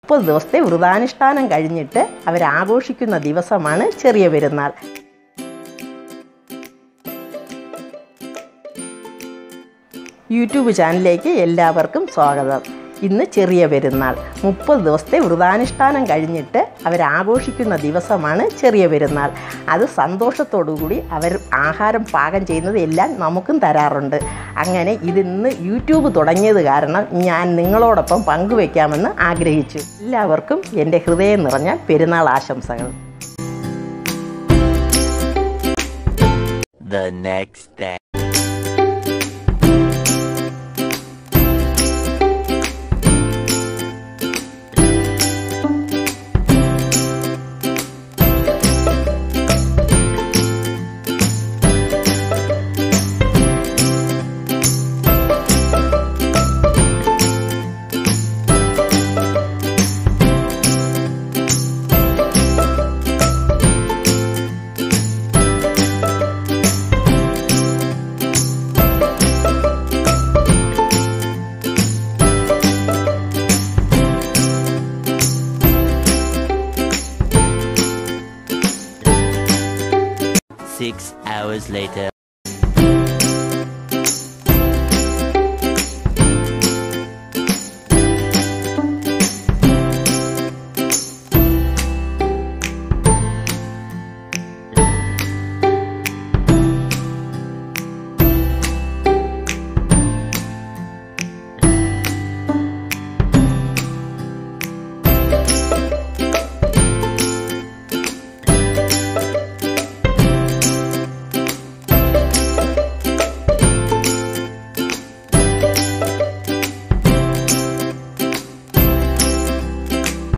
മുപ്പത് ദിവസത്തെ വ്രതാനുഷ്ഠാനം കഴിഞ്ഞിട്ട് അവരാഘോഷിക്കുന്ന ദിവസമാണ് ചെറിയ പെരുന്നാൾ യൂട്യൂബ് ചാനലിലേക്ക് എല്ലാവർക്കും സ്വാഗതം ഇന്ന് ചെറിയ പെരുന്നാൾ മുപ്പത് ദിവസത്തെ വ്രതാനുഷ്ഠാനം കഴിഞ്ഞിട്ട് അവരാഘോഷിക്കുന്ന ദിവസമാണ് ചെറിയ പെരുന്നാൾ അത് സന്തോഷത്തോടുകൂടി അവർ ആഹാരം പാകം ചെയ്യുന്നത് എല്ലാം നമുക്കും തരാറുണ്ട് അങ്ങനെ ഇതിന്ന് യൂട്യൂബ് തുടങ്ങിയത് കാരണം ഞാൻ നിങ്ങളോടൊപ്പം പങ്കുവയ്ക്കാമെന്ന് ആഗ്രഹിച്ചു എല്ലാവർക്കും എൻ്റെ ഹൃദയം നിറഞ്ഞ പെരുന്നാൾ ആശംസകൾ The next day. Six hours later.